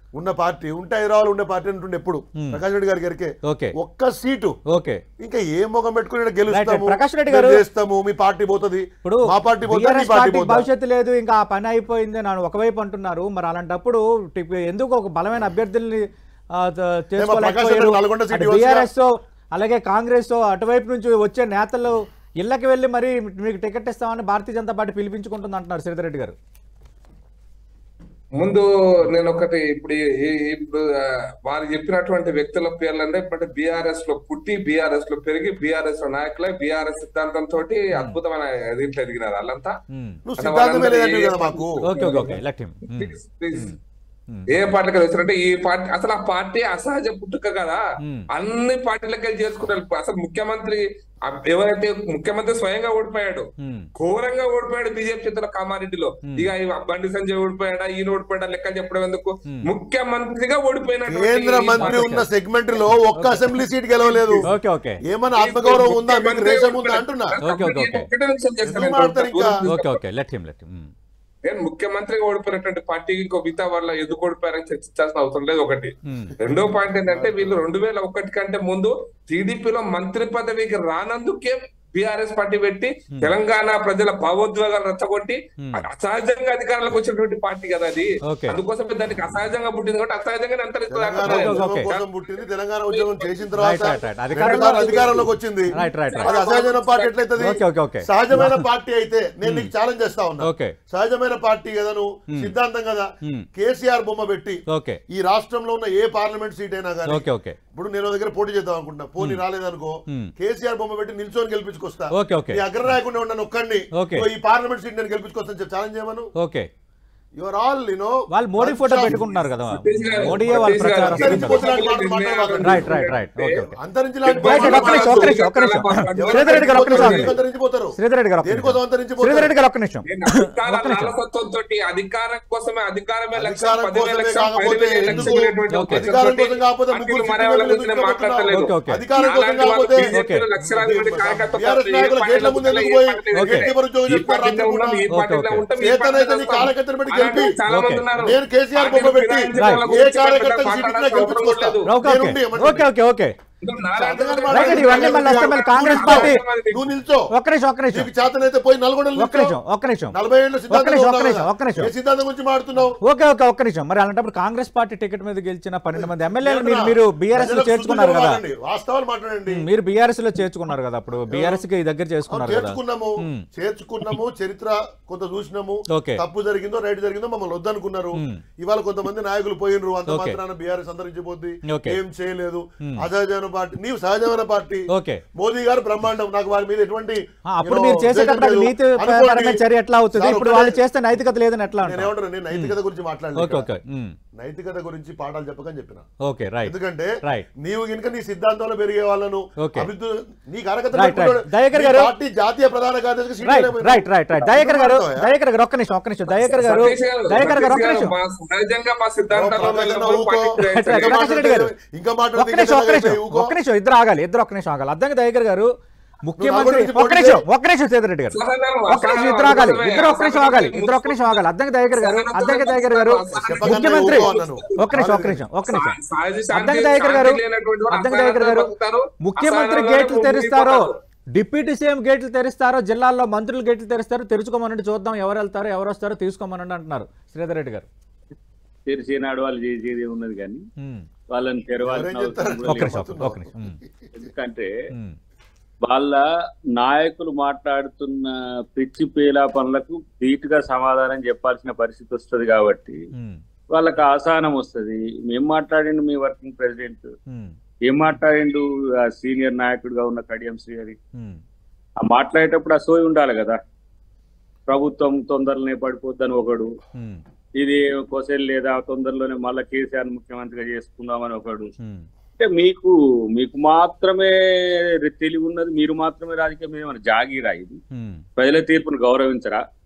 ఉన్న పార్టీ ఉంటే హైదరాబాద్ ఉండే పార్టీ అంటుండే ఎప్పుడు ప్రకాష్ రెడ్డి గారి గారికి ఓకే ఒక్క సీటు ఓకే ఇంకా ఏ ముఖం పెట్టుకుని ఈడ గెలుస్తాము Right, ప్రకాష్ రెడ్డి మేము గారు- చేస్తాము మీ పార్టీ పోతుంది ఇప్పుడు మా పార్టీ పోతుంది మీ బీఆర్ఎస్ పార్టీ పార్టీకి పోతా భవిష్యత్తు లేదు ఇంకా ఆ పని అయిపోయింది అని ఒకవైపు అంటున్నారు మరి అలాంటప్పుడు టిప్ ఎందుకు ఒక బలమైన అభ్యర్థుల్ని ఆ, త- ప్రకాష్ రెడ్డి నల్గొండ సీట్ చేసుకోలేకపోయారు ఇవ్వచ్చుగా? బీఆర్ఎస్ అలాగే కాంగ్రెస్ అటువైపు నుంచి వచ్చే నేతలు ఇళ్ళకి వెళ్ళి మరి మీకు టికెట్ ఇస్తామని భారతీయ జనతా పార్టీ పిలిపించుకుంటుంది అంటున్నారు శ్రీధర్ రెడ్డి గారు ముందు నేను ఒకటి ఇప్పుడు ఈ- ఈ- ఇప్పుడు ఆ, వారు చెప్పినటువంటి వ్యక్తుల పేర్లు అంటే ఇప్పుడు బీఆర్ఎస్ లో పుట్టి బీఆర్ఎస్ లో పెరిగి బీఆర్ఎస్ లో నాయకులే బీఆర్ఎస్ సిద్ధాంతంతో అద్భుతమైన దీంట్లో ఎదిగినారు వాళ్ళంతా ఉమ్. నువ్వు అంటే సిద్ధాంతమే వాళ్ళందరూ లేదంటే ఏ- కదా మాకు okay okay okay let him um. Please, please. ఏ పార్టీకి వచ్చినట్టే ఈ పార్టీ అసలు ఆ పార్టీ అసహజ పుట్టుక కదా Hmm. అన్ని పార్టీలకి వెళ్ళి చేసుకున్నారు అసలు ముఖ్యమంత్రి ఆ ఎవరైతే ముఖ్యమంత్రి స్వయంగా ఓడిపోయాడు ఉమ్. ఘోరంగా ఓడిపోయాడు బీజేపీ చేతుల కామారెడ్డిలో ఇక ఈ బండి సంజయ్ ఓడిపోయాడా ఈయన ఓడిపోయాడా లెక్కలు చెప్పడం ఎందుకు ముఖ్యమంత్రిగా ఓడిపోయినటువంటి కేంద్ర ఈ మంత్రి ఉన్న సెగ్మెంట్ లో ఒక్క అసెంబ్లీ సీట్ గెలవలేదు ఓకే ఓకే ఏమన్నా ఆత్మగౌరవం ఉందా మీకు రేషం ఉందా అంటున్నా ఓకే, ఓకే, ఓకే. ఒక్కటే నిమిషం చేస్తాను ఎందుకు మాట్లాడతారు ఇంకా? Okay okay let him let him నేను ముఖ్యమంత్రిగా ఓడిపోయినటువంటి పార్టీకి ఇంకో మిగతా వాళ్ళ ఎందుకు ఓడిపోయారని చర్చించాల్సిన అవసరం లేదు ఒకటి రెండో పాయింట్ ఏంటంటే వీళ్ళు రెండు వేల ఒకటి కంటే ముందు టీడీపీలో మంత్రి పదవికి రానందుకే బీఆర్ఎస్ పార్టీ పెట్టి తెలంగాణ ప్రజల భావోద్వేగాలు రెచ్చగొట్టి అసహజంగా అధికారంలోకి వచ్చినటువంటి పార్టీ కదా అది Okay. అందుకోసమే దానికి అసహజంగా పుట్టింది కాబట్టి అసహజంగానే తెలంగాణ అంతరిస్తుంది ఓకే, ఉద్యమం ఓకే. కోసం పుట్టింది తెలంగాణ ఉద్యమం చేసిన Right, తర్వాత right, right. అధికారంలో- రెండుసార్లు అధికారంలోకి వచ్చింది Right, right, right. అది అసహజమైన పార్టీ ఎట్లయితది ఓకే, ఓకే, ఓకే. సహజమైన పార్టీ అయితే నేను నీకు ఛాలెంజ్ చేస్తా ఉన్నా ఓకే సహజమైన పార్టీ కదా నువ్వు సిద్ధాంతం కదా Hmm. కేసీఆర్ బొమ్మ పెట్టి ఓకే ఈ రాష్ట్రంలో ఉన్న ఏ పార్లమెంట్ సీట్ అయినా కానీ ఓకే ఓకే ఇప్పుడు నేను దగ్గర పోటీ చేద్దాం అనుకుంటున్నా పోనీ రాలేదనుకో Hmm. కేసీఆర్ బొమ్మ పెట్టి నిల్చొని గెలిపించుకొస్తా ఓకే ఓకే ఈ అగ్రనాయకుండా ఉన్న ఒక్కడిని Okay. ఈ పార్లమెంట్ సీట్ నేను గెలిపించుకొస్తాను చెప్పి ఛాలెంజ్ చేయమను ఓకే యువర్ ఆల్ యూనో వాళ్ళు మోడీ ఫోటో పెట్టుకుంటున్నారు కదా మోడీయే వాళ్ళ ప్రచారం right right right okay okay అంతరించి రైట్ రైట్ ఒక్క నిమిషం ఒక్క నిమిషం ఒక్క నిమిషం శ్రీధర్ రెడ్డి గారు ఒక్క నిమిషం ఆగండి. అంతరించిపోతారు శ్రీధర్ రెడ్డి గారు ఒక్క దేనికోసం నిమిషం అంతరించిపోతారు? శ్రీధర్ రెడ్డి గారు ఒక్క నిమిషం నేను అధికార లాలసత్వంతో అధికారం కోసమే అధికారమే లక్ష్యం అధికారం పదివేల కోసమే లక్ష్యం కాకపోతే పదివేల ఎందుకు? లక్ష్యం అనేటువంటి ఓకే. అధికారం ఉద్దేశంతోటి కోసం కాకపోతే పార్టీలు ముగ్గురు మారే వాళ్ళ సీట్లు గురించి నేను ఎందుకు మాట్లాడతలేదు. Okay, okay. అధికారం కోసం అలాంటి వాళ్ళు కాకపోతే బీజేపీలో లక్షలాది మంది కార్యకర్తలు టీఆర్ఎస్ ఏ నాయకుల పార్టీలో గేట్ల ముందు ఎందుకు ఏ పోయి పార్టీలో ఓకే. గట్టి పరుచోగం ఈ చెప్తారు పార్టీలో ఉన్నాం, ఈ ఓకే, పార్టీలో ఓకే. ఉంటాం, ఈ చేతనైతే పార్టీలో నీ ఉంటాం. కార్యకర్తలు పెట్టి అలాంటి గెలిపి. చాలా మంది ఓకే. ఉన్నారు. నేను కేసీఆర్ బొమ్మ పార్టీలు పెట్టి ఫిరాయించిన వాళ్ళ ఏ గురించి కార్యకర్తకు మాట్లాడాల్సిన సీట్ ఇచ్చినా అవసరం గెలిపించుకొస్తా లేదు. ఓకే ఓకే నేనుండి ఏమంటారు? ఓకే ఓకే ఓకే నాలాంటి వాళ్ళు రైట్ అండి, ఇవన్నీ మళ్ళీ వస్తే మళ్ళీ కాంగ్రెస్ పార్టీ నువ్వు నిల్చో ఒక్క నిమిషం ఒక్క నిమిషం నీకు చేతనైతే పోయి నల్గొండ ఒక్క నిమిషం ఒక్క నిమిషం నలభై ఏళ్ళ ఒక్క నిమిషం, ఒక్క నిమిషం, ఒక్క నిమిషం. ఏ సిద్ధాంతం గురించి మాడుతున్నావు ఓకే ఓకే ఒక్క నిమిషం మరి అలాంటప్పుడు కాంగ్రెస్ పార్టీ టికెట్ మీద గెలిచిన పన్నెండు మంది ఎమ్మెల్యేలు మీరు మీరు బీఆర్ఎస్ లో ప్రజలకు చేర్చుకున్నారు శుద్ధులుగా కదా మాట్లాడండి. వాస్తవాలు మాట్లాడండి మీరు బీఆర్ఎస్ లో చేర్చుకున్నారు కదా అప్పుడు బీఆర్ఎస్ కి దగ్గర చేసుకున్నారు కదా చేర్చుకున్నాము చేర్చుకున్నాము చరిత్ర కొంత చూసినాము ఓకే. తప్పు జరిగిందో రైట్ జరిగిందో మమ్మల్ని వద్దనుకున్నారు మ్మ్. ఇవాళ కొంతమంది నాయకులు పోయినరు అంత ఓకే. మాత్రాన బీఆర్ఎస్ అంతరించిపోద్ది ఓకే. ఏం చేయలేదు అసహజమైన పార్టీ నీవు సహజమైన పార్టీ ఓకే మోదీ గారు బ్రహ్మాండం నాకు వారి మీద ఎటువంటి ఆ, అప్పుడు you know, మీరు చేసేటప్పుడు అది ద్వేషం నీతి లేదు. అనుకోండి. పరమైన చర్య ఎట్లా అవుతుంది సార్, ఇప్పుడు ఒకటే- వాళ్ళు చేస్తే నైతికత లేదని ఎట్లా నేను అంటారు ఏమంటాను నేను నైతికత గురించి ఓకే మాట్లాడలేదు ఓకే ఉమ్. నైతికత గురించి పాఠాలు చెప్పకని చెప్పిన ఓకే రైట్ ఎందుకంటే రైట్ నీవు కనుక నీ సిద్ధాంతంలో పెరిగే వాళ్ళను ఓకే. అభివృద్ధి నీ కార్యకర్తలు రైట్, రైట్. పెట్టుకుంటాడు. దయాకర్ నీ గారు- పార్టీ జాతీయ ప్రధాన కార్యదర్శి సీట్ రైట్ లేకపోయినా- రైట్ రైట్ రైట్ దయాకర్ గారు మాట్లాడతావా? దయాకర్ గారు ఒక్క నిమిషం ఒక్క నిమిషం దయాకర్ గారు సతీష్ గారు, దయాకర్ గారు ఒక్క సతీష్ నిమిషం గారు, మా సహజంగా మా సిద్ధాంతాల్లో ప్రకాశం వెళ్ళినప్పుడు ఊకో. పార్టీకి right, right. Right. Prakash Reddy గారు ఇంకా మాట్లాడితే ఒక్క నిమిషం ఒక్క నిమిషం ఇంకా ఊకో. ఒక్క నిమిషం ఇద్దరు ఆగాలి ఇద్దరు ఒక్క నిమిషం ఆగాలి అద్దంకి దయాకర్ గారు ముఖ్యమంత్రి నలుగురు నుంచి ఒక్క పోటీ నిమిషం ఒక్క నిమిషం సేదర్ రెడ్డి గారు సహజంగా, ఒక్క నిమిషం ఇద్దరు ఆగాలి ఇద్దరు ఒక్క నిమిషం ఆగాలి ఇద్దరు ఒక్క నిమిషం ఆగాలి అద్దంకి దయాకర్ గారు అద్దంకి దయాకర్ గారు చెప్పగానే ముఖ్యమంత్రి ఊకో అన్నాను. ఒక్క నిమిషం ఒక్క నిమిషం ఒక్క నిమిషం సహజ శాంతి- అద్దంకి దయాకర్ గారు శాంతి లేనటువంటి వాడు అద్దంకి దయాకర్ గారు అసహనంగా ముఖ్యమంత్రి అసహనంగా గేట్లు తెరుస్తారో ఉండిపోతారు. డిప్యూటీ సీఎం గేట్లు తెరుస్తారో జిల్లాల్లో మంత్రులు గేట్లు తెరుస్తారో తెరుచుకోమనండి చూద్దాం ఎవరు వెళ్తారో ఎవరు వస్తారో తీసుకోమనండి అంటున్నారు శ్రీధర్ రెడ్డి గారు తెరిచినాడు వాళ్ళు చేసేది ఉన్నది కానీ ఉమ్. వాళ్ళని తెరవాల్సిన ఎవరేం అవసరం చెప్తారు? కూడా ఒక్క లేదు. నిమిషం ఒక్క నిమిషం ఉమ్. ఎందుకంటే ఉమ్. వాళ్ళ నాయకులు మాట్లాడుతున్న పిచ్చి పేలాపనలకు ధీటుగా సమాధానం చెప్పాల్సిన పరిస్థితి వస్తుంది కాబట్టి ఉమ్. వాళ్ళకి ఆసానం వస్తుంది మేం మాట్లాడిండు మీ వర్కింగ్ ప్రెసిడెంట్ ఉమ్. ఏం మాట్లాడిండు ఆ సీనియర్ నాయకుడిగా ఉన్న కడియం శ్రీహరి ఉమ్. ఆ మాట్లాడేటప్పుడు ఆ సోయి ఉండాలి కదా ప్రభుత్వం తొందరలోనే పడిపోద్దని ఒకడు ఉమ్. ఇది కొసెల్ లేదా తొందరలోనే మళ్ళా కేసీఆర్ ముఖ్యమంత్రిగా చేసుకుందామని ఒకడు ఉమ్. అంటే మీకు మీకు మాత్రమే తెలివి ఉన్నది మీరు మాత్రమే రాజకీయం ఏమైనా జాగీరా ఇది ఉమ్. ప్రజల తీర్పును గౌరవించరా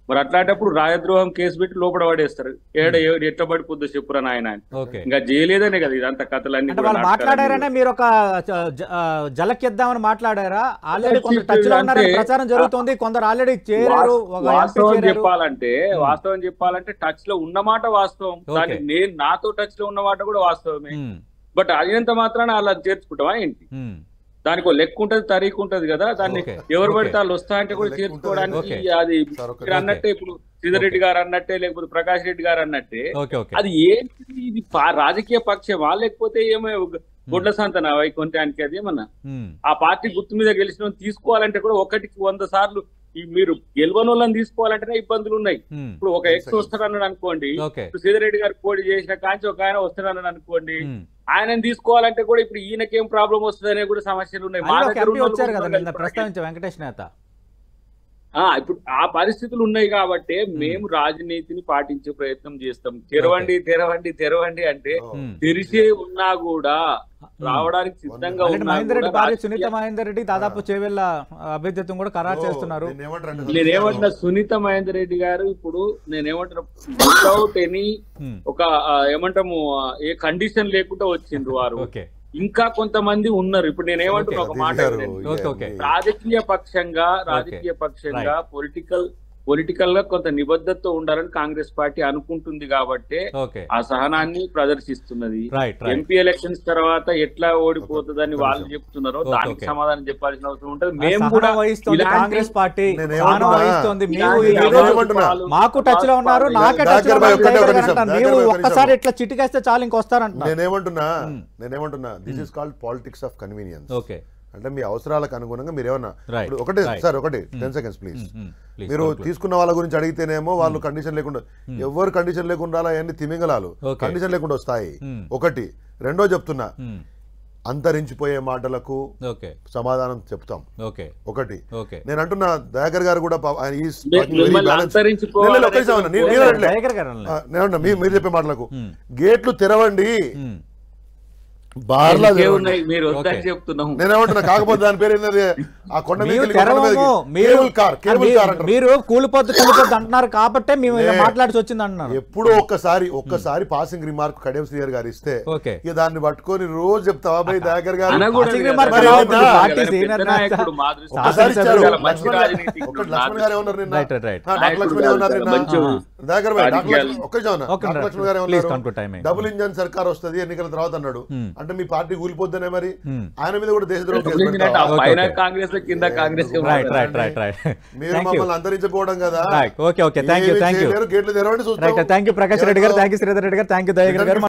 మరి అట్లాంటప్పుడు రాజద్రోహం కేసు పెట్టి లోపల పడేస్తారు ఏడ ఏ- ఎట్లా పడిపోద్దో చెప్పురా నాయన అని. ఓకే ఇంకా చేయలేదనే కదా ఇదంతా కథలన్నీ అంటే కూడా వాళ్ళు నాటకాలన్నీ మాట్లాడారనే మీరు ఒక జ- జ- ఆ, జలకిద్దామని మాట్లాడారా ఆల్రెడీ కొందరు టచ్ లో ఉన్నారని అంటే- ప్రచారం జరుగుతుంది కొందరు ఆల్రెడీ చేరారు వాస్- ఒక ఎంపీ వాస్తవం చేరారు చెప్పాలంటే వాస్తవం చెప్పాలంటే టచ్ లో ఉన్నమాట వాస్తవం ఓకే. దాన్ని నేను నాతో టచ్ లో ఉన్నమాట కూడా వాస్తవమే ఉమ్, బట్ అయినంత మాత్రాన అలా చేర్చుకుంటావా ఏంటి ఉమ్, దానికి ఒక లెక్క ఉంటది తరీఖు ఉంటది కదా దాన్ని ఓకే. ఎవరు ఓకే. పడితే వాళ్ళు వస్తా అంటే కూడా లెక్క ఉంటది. చేర్చుకోవడానికి ఓకే. అది సార్, ఒక మీరు అన్నట్టే ఇప్పుడు సిద్ధారెడ్డి గారు అన్నట్టే లేకపోతే ప్రకాష్ రెడ్డి గారు అన్నట్టే ఓకే ఓకే అది ఏంటి ఇది పా- రాజకీయ పక్షమా లేకపోతే ఏమో గొడ్ల సంతన వైకుంఠానికి అది ఏమన్నా ఉమ్, ఆ పార్టీ గుర్తు మీద గెలిచిన వాళ్ళని తీసుకోవాలంటే కూడా ఒకటికి వంద సార్లు ఈ మీరు గెలవని వాళ్ళని తీసుకోవాలంటేనే ఇబ్బందులు ఉన్నాయి ఉమ్, ఇప్పుడు ఒక ఎక్స్ వస్తారన్నాడు అనుకోండి ఓకే ఇప్పుడు సీతారెడ్డి గారు పోటీ చేసిన కాంచి ఒక ఆయన వస్తున్నారని అనుకోండి ఉమ్. ఆయనని తీసుకోవాలంటే కూడా ఇప్పుడు ఈయనకేం ప్రాబ్లం వస్తుంది అనే కూడా సమస్యలు ఉన్నాయి మా ఆయన ఒక దగ్గర ఎంపీ ఉన్న వాళ్ళు వచ్చారు కదా కూడా నిన్న ఇప్పుడు ప్రస్తావించే వెంకటేష్ నేత ఆ ఇప్పుడు ఆ పరిస్థితులు ఉన్నాయి కాబట్టి మేము రాజనీతిని పాటించే ప్రయత్నం చేస్తాం తెరవండి తెరవండి తెరవండి అంటే ఉమ్. తెరిచే ఉన్నా కూడా రావడానికి సిద్ధంగా ఆల్రెడీ ఉన్నా మహేందర్ రెడ్డి కూడా భార్య రాజకీయ- సునీత మహేందర్ రెడ్డి దాదాపు చేవెళ్ళ అభ్యర్థిత్వం కూడా ఖరారు చేస్తున్నారు నేను ఏమంటారంటే నేనేమంటున్నా సునీత మహేందర్ రెడ్డి గారు ఇప్పుడు నేనేమంటున్నా వితౌట్ ఎనీ ఉమ్, ఒక ఆ, ఏమంటాము ఆ, ఏ కండిషన్ లేకుండా వచ్చిండ్రు వారు ఓకే ఇంకా కొంతమంది ఉన్నారు ఇప్పుడు నేనేమంటున్నా ఒక మాట దిగారు. వినండి. Okay, okay. రాజకీయ పక్షంగా రాజకీయ పక్షంగా పొలిటికల్ పొలిటికల్ గా కొంత నిబద్ధతతో ఉండాలని కాంగ్రెస్ పార్టీ అనుకుంటుంది కాబట్టి ఓకే ఆ సహనాన్ని ప్రదర్శిస్తున్నది రైట్ రైట్ ఎంపీ ఎలక్షన్స్ తర్వాత ఎట్లా ఓడిపోతుందని వాళ్ళు చెప్తున్నారో ఓకే, దానికి ఓకే. సమాధానం చెప్పాల్సిన అవసరం ఉంటుంది ఆ మేము సహనం కూడా వహిస్తోంది ఇలాంటి- కాంగ్రెస్ పార్టీ నేను సహనం ఏమంటున్నా? వహిస్తోంది మీరు ఇలాంటి ఈ రోజు ఏమంటున్నా? అవాస్తవాలు- మాకు టచ్ లో ఉన్నారు నాకే టచ్ లో దాకర్ భాయ్ ఉన్నారు ఒక్కటే ఒక టైగర్ నిమిషం, అంటారు. దాకర్ మీరు భాయ్ ఒక్క ఒక్కసారి నిమిషం. ఇట్లా చిటికేస్తే చాలు ఇంకొస్తారంటున్నారు నేనేమంటున్నా నేనేమంటున్నా this is called politics of convenience okay అంటే మీ అవసరాలకు అనుగుణంగా మీరు ఏమన్నా Right. ఇప్పుడు ఒకటే Right. సార్ ఒకటి ten seconds please um, please మీరు conclude. తీసుకున్న వాళ్ళ గురించి అడిగితేనేమో వాళ్ళు కండిషన్ లేకుండా ఎవరు కండిషన్ లేకుండా అవన్నీ తిమింగలాలు Okay. కండిషన్ లేకుండా వస్తాయి Hmm. ఒకటి రెండో చెప్తున్నా ఉమ్, అంతరించిపోయే మాటలకు ఓకే సమాధానం చెప్తాం ఓకే ఒకటి ఓకే నేను అంటున్నా దయాకర్ గారు కూడా పాప- ఆయన is మీ- talking very మిమ్మల్ని balanced. అంతరించుకోవాలని లేదు, లేదు, ఒక్క నిమిషం అన్న. నేను- నేను అనట్లే. టైగర్ గారు అనలే. ఆ, నేను అంటున్నా, మీ- మీరు చెప్పే మాటలకు ఉమ్, గేట్లు తెరవండి ఉమ్, బార్లా ఇంకే తెరవండి. ఉన్నాయి మీరు వద్దని ఓకే. చెప్తున్నాం నేనేమంటున్నా కాకపోతే దాని పేరు ఏంటది ఆ కొండ మీరు మీదకి వెళ్ళి కొండ తెరవము మీదకి. మీరు కేబుల్ కార్ కేబుల్ మీరు- కార్ అంటారు మీరు కూలిపోద్దు కూలిపోద్దు అంటున్నారు కాబట్టే మేము ఇలా లే. మాట్లాడిచి వచ్చింది అంటున్నారు ఎప్పుడో ఒక్కసారి ఒక్కసారి పాసింగ్ రిమార్క్ కడియం శ్రీయర్ గారు ఇస్తే ఓకే ఇక దాన్ని పట్టుకొని రోజు చెప్తావా భయ్ దయాకర్ గారు అనకూడదు పాసింగ్ కదా. రిమార్క్ మరి రావు, ఏంటా? ఇప్పుడు పార్టీ పెద్ద సీనియర్ నాయకుడు నేత. మా దృష్టిలో ఒక్కసారి శాసనసభ్యులు ఇచ్చారు చాలా మంచి లక్ష్మణ్ గారు- రాజనీతిజ్ఞుడు. ఒక్కటి లక్ష్మణ్ గారు ఏమన్నారు నిన్న రైట్ రైట్ రైట్ ఆ, డాక్టర్ లక్ష్మణ్ ఏమన్నారు నిన్న మంచి దయాకర్ భాయ్ డాక్టర్ రాజకీయాలు. లక్ష్మణ్- ఒక్క నిమిషం అన్న. ఓకే డాక్టర్ లక్ష్మణ్ గారు ప్లీజ్ ఏమన్నారు కన్క్లూడ్ టైం డబుల్ ఇంజన్ సర్కార్ వస్తది ఎన్నికల తర్వాత అన్నాడు Hmm. అంటే మీ పార్టీ కూలిపోద్దనే మరి Hmm. ఆయన మీద కూడా దేశద్రోహం కేసు ఎందుకంటే పెడతావా? ఆ ఓకే, పైన ఓకే. కాంగ్రెస్ కింద Congress right right right right మీరు థ్యాంక్ యూ మమ్మల్ని అంతరించకపోవడం కదా right okay okay thank you ఏమీ థ్యాంక్ యూ చేయలేరు, గేట్లు తెరవండి చూస్తాం right thank you Prakash Reddy గారు థ్యాంక్ యూ శ్రీధర్ రెడ్డి గారు థ్యాంక్ యూ దయాకర్ గారు